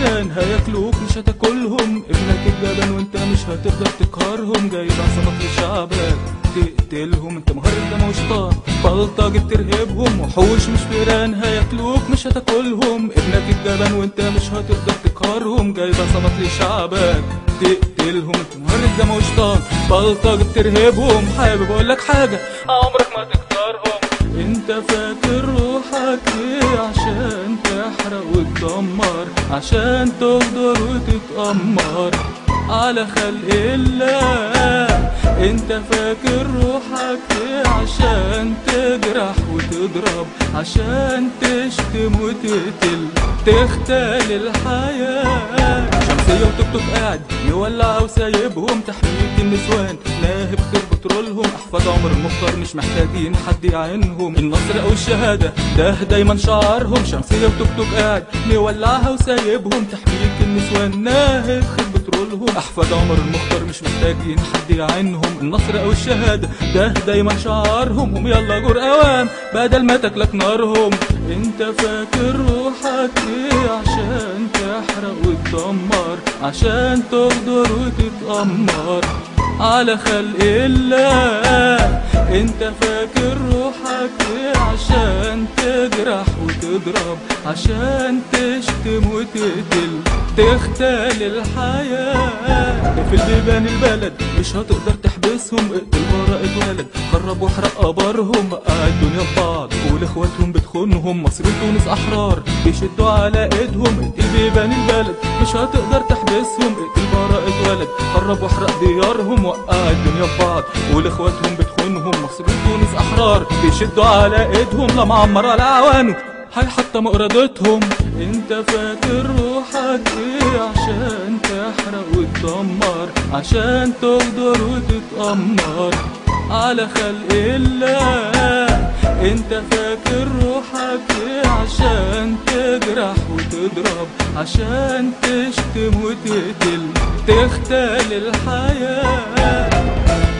فيران هياكلوك مش هتاكلهم ابنك الجبن وانت مش هتقدر تقهرهم جايب عصابات لشعبك تقتلهم انت مهرج ده وشطان بلطجة ترهبهم وحوش مش فيران هياكلوك مش هتاكلهم ابنك الجبن وانت مش هتقدر تقهرهم جايب عصابات لشعبك تقتلهم انت مهرج ده وشطان بلطجة ترهبهم حابب اقول لك حاجة عمرك ما تختارهم انت فاكر روحك ايه عشان تحرق وتدمر عشان تغدر وتتأمر على خلق الله انت فاكر روحك ايه عشان تجرح وتضرب عشان تشتم وتقتل تختال الحياة شمسية وتوك توك قاعد يولع وسايبهم تحمية النسوان ناهب خير بترولهم احفاد عمر المختار مش محتاجين حد يعينهم النصر او الشهادة ده دايما شعارهم شمسية وتوك توك قاعد يولعها وسايبهم تحمية النسوان ناهب خير بترولهم احفاد عمر المختار مش محتاجين حد يعينهم النصر او الشهادة ده دايما شعارهم هم يلا جور اوام بدل ما تاكلك نارهم انت فاكر روحك ايه عشان تحرق وتدمر عشان تغدر وتتأمر على خلق الله انت فاكر روحك ايه عشان تجرح وتضرب عشان تشتم وتقتل تختال الحياة في البيبان البلد مش هتقدر تحبسهم اقتل براءة ولد خرب واحرق قبرهم قاع الدنيا ببعض والاخواتهم بتخونهم مصر تونس احرار بيشدوا على ايدهم اقتل بيبان البلد مش هتقدر تحبسهم اقتل براءة ولد خرب واحرق ديارهم وقع الدنيا ببعض والاخواتهم بتخونهم مصر تونس احرار بيشدوا على ايدهم لا معمر على عوانه هيحطم ارادتهم انت فاكر روحك ايه عشان تحرق وتدمر عشان تغدر وتتأمر على خلق الله انت فاكر روحك ايه عشان تجرح وتضرب عشان تشتم وتقتل تختال الحياة